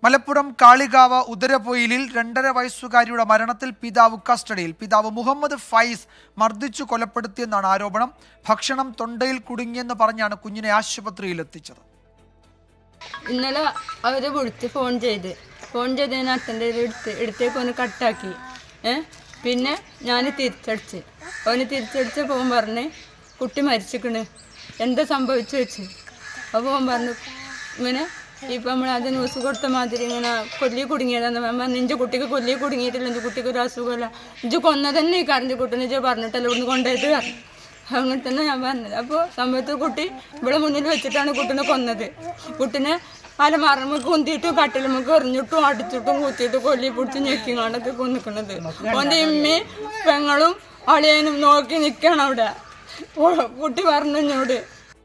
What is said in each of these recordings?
മലപ്പുറം കാളികാവ് ഉദരപൊയിലിൽ രണ്ടര വയസ്സുകാരിയുടെ മരണത്തിൽ പിതാവ് കസ്റ്റഡിയിൽ പിതാവ് മുഹമ്മദ് ഫൈസ് മർദ്ദിച്ചു കൊലപ്പെടുത്തിയെന്നാണ് ആരോപണം ഭക്ഷണം തൊണ്ടയിൽ കുടുങ്ങിയെന്ന് പറഞ്ഞാണ് കുഞ്ഞിനെ ആശുപത്രിയിൽ എത്തിച്ചത് ഇന്നലെ അവർ വിളിച്ച് ഫോൺ ചെയ്ത് ഫോൺ ചെയ്തതിന് അച്ഛൻ്റെ എടുത്ത് എടുത്തേക്ക് ഒന്ന് കട്ടാക്കി ഏ പിന്നെ ഞാൻ തിരിച്ചടിച്ച് അവന് തിരിച്ചടിച്ച് പോകാൻ പറഞ്ഞ് കുട്ടി മരിച്ചിക്കണ് എന്താ സംഭവിച്ചു വെച്ച് അപ്പോൾ അവൻ പറഞ്ഞു ഇങ്ങനെ ഇപ്പം നമ്മൾ അത് ന്യൂസ് കൊടുത്ത മാതിരി ഇങ്ങനെ കൊല്ലി കുടുങ്ങിയതാന്ന് ഞാൻ പറഞ്ഞു ഇഞ്ച് കുട്ടിക്ക് കൊല്ലി കുടുങ്ങിയിട്ടില്ല ഇഞ്ച് കുട്ടിക്ക് ഒരു അസുഖമില്ല ഇഞ്ച് കൊന്നതന്നെ ഈ കറണ്ട് കുട്ടീനെ ഇഞ്ച് പറഞ്ഞിട്ടല്ല ഇവിടുന്ന് കൊണ്ടുപോയിട്ട് പറഞ്ഞു അങ്ങനെ തന്നെ ഞാൻ പറഞ്ഞത് അപ്പോൾ സമയത്ത് കുട്ടി ഇവിടെ മുന്നിൽ വെച്ചിട്ടാണ് കുട്ടീനെ കൊന്നത് കുട്ടീനെ അലമാറമ്മ കുന്തിയിട്ടും കട്ടിലുമ്മക്ക് എറിഞ്ഞിട്ടും അടിച്ചിട്ടും കുത്തിയിട്ടും കൊല്ലി പിടിച്ച് ഞെക്കിങ്ങാണ്ടൊക്കെ കൊന്നിക്കണത് ഓൻ്റെ ഇമ്മയും പെങ്ങളും അളിയനും നോക്കി നിൽക്കണം അവിടെ ഓ, കുട്ടി പറഞ്ഞു എന്നോട്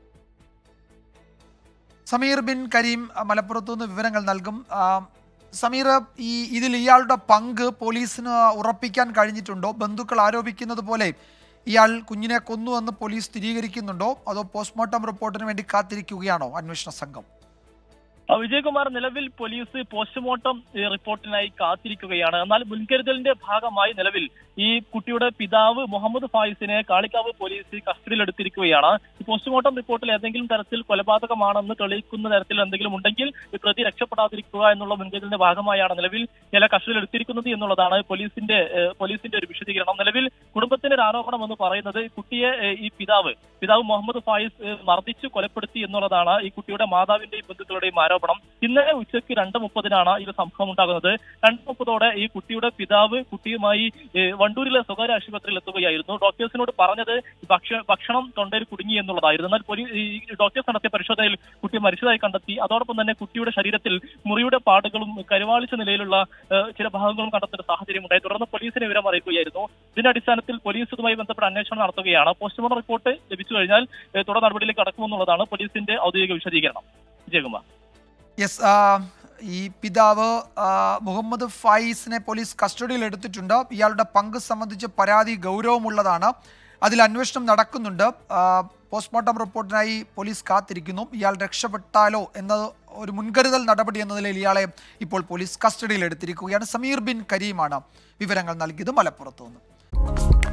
സമീർ ബിൻ കരീം അ, മലപ്പുറത്തു നിന്ന് വിവരങ്ങൾ നൽകും ആ, സമീർ ഈ ഇതിൽ ഇയാളുടെ പങ്ക് പോലീസിന് ഉറപ്പിക്കാൻ കഴിഞ്ഞിട്ടുണ്ടോ ബന്ധുക്കൾ ആരോപിക്കുന്നത് പോലെ ഇയാൾ കുഞ്ഞിനെ കൊന്നുവെന്ന് പോലീസ് സ്ഥിരീകരിക്കുന്നുണ്ടോ അതോ പോസ്റ്റ്മോർട്ടം റിപ്പോർട്ടിന് വേണ്ടി കാത്തിരിക്കുകയാണോ അന്വേഷണ സംഘം ആ, വിജയകുമാർ നിലവിൽ പോലീസ് പോസ്റ്റ്മോർട്ടം ഏ, റിപ്പോർട്ടിനായി കാത്തിരിക്കുകയാണ് എന്നാൽ മുൻകരുതലിന്റെ ഭാഗമായി നിലവിൽ ഈ കുട്ടിയുടെ പിതാവ് മുഹമ്മദ് ഫായിസിനെ കാളിക്കാവ് പോലീസ് കസ്റ്റഡിയിലെടുത്തിരിക്കുകയാണ് ഈ പോസ്റ്റ്മോർട്ടം റിപ്പോർട്ടിൽ ഏതെങ്കിലും തരത്തിൽ കൊലപാതകമാണെന്ന് തെളിയിക്കുന്ന തരത്തിൽ എന്തെങ്കിലും ഉണ്ടെങ്കിൽ ഈ പ്രതി രക്ഷപ്പെടാതിരിക്കുക എന്നുള്ള മുൻകരുതലിന്റെ ഭാഗമായാണ് നിലവിൽ ഇയാളെ കസ്റ്റഡിയിലെടുത്തിരിക്കുന്നത് എന്നുള്ളതാണ് പോലീസിന്റെ ഏ, പോലീസിന്റെ ഒരു വിശദീകരണം നിലവിൽ കുടുംബത്തിന്റെ ഒരു ആരോപണം എന്ന് പറയുന്നത് ഈ കുട്ടിയെ ഏ, ഈ പിതാവ് പിതാവ് മുഹമ്മദ് ഫായിസ് ഏ, മർദ്ദിച്ചു കൊലപ്പെടുത്തി എന്നുള്ളതാണ് ഈ കുട്ടിയുടെ മാതാവിന്റെയും ബന്ധുക്കളുടെയും ആരോപണം ഇന്നലെ ഉച്ചയ്ക്ക് രണ്ട് മുപ്പതിനാണ് ഈ ഒരു സംഭവം ഉണ്ടാകുന്നത് രണ്ട് മുപ്പതോടെ ഈ കുട്ടിയുടെ പിതാവ് കുട്ടിയുമായി ഏ, വണ്ടൂരിലെ സ്വകാര്യ ആശുപത്രിയിൽ എത്തുകയായിരുന്നു ഡോക്ടേഴ്സിനോട് പറഞ്ഞത് ഭക്ഷ- ഭക്ഷണം തൊണ്ടയിൽ കുടുങ്ങി എന്നുള്ളതായിരുന്നു എന്നാൽ പോലീ- ഈ ഡോക്ടേഴ്സ് നടത്തിയ പരിശോധനയിൽ കുട്ടി മരിച്ചതായി കണ്ടെത്തി അതോടൊപ്പം തന്നെ കുട്ടിയുടെ ശരീരത്തിൽ മുറിയുടെ പാടുകളും കരുവാളിച്ച നിലയിലുള്ള ഏ, ചില ഭാഗങ്ങളും കണ്ടെത്തുന്ന സാഹചര്യം ഉണ്ടായി തുടർന്ന് പോലീസിനെ വിവരം അറിയിക്കുകയായിരുന്നു ഇതിന്റെ അടിസ്ഥാനത്തിൽ പോലീസ് ഇതുമായി ബന്ധപ്പെട്ട അന്വേഷണം നടത്തുകയാണ് പോസ്റ്റ്മോർട്ടം റിപ്പോർട്ട് ലഭിച്ചു കഴിഞ്ഞാൽ ഏ, തുടർ നടപടിയിലേക്ക് കടക്കുമെന്നുള്ളതാണ് പോലീസിന്റെ ഔദ്യോഗിക വിശദീകരണം വിജയകുമാർ യെസ് ഈ പിതാവ് ആ, മുഹമ്മദ് ഫായിസിനെ പോലീസ് കസ്റ്റഡിയിൽ എടുത്തിട്ടുണ്ട് ഇയാളുടെ പങ്ക് സംബന്ധിച്ച് പരാതി ഗൗരവമുള്ളതാണ് അതിൽ അന്വേഷണം നടക്കുന്നുണ്ട് ആ, പോസ്റ്റ്മോർട്ടം റിപ്പോർട്ടിനായി പോലീസ് കാത്തിരിക്കുന്നു ഇയാൾ രക്ഷപ്പെട്ടാലോ എന്നത് ഒരു മുൻകരുതൽ നടപടി എന്ന നിലയിൽ ഇയാളെ ഇപ്പോൾ പോലീസ് കസ്റ്റഡിയിൽ എടുത്തിരിക്കുകയാണ് സമീർ ബിൻ കരീമാണ് വിവരങ്ങൾ നൽകിയത് മലപ്പുറത്തു നിന്ന്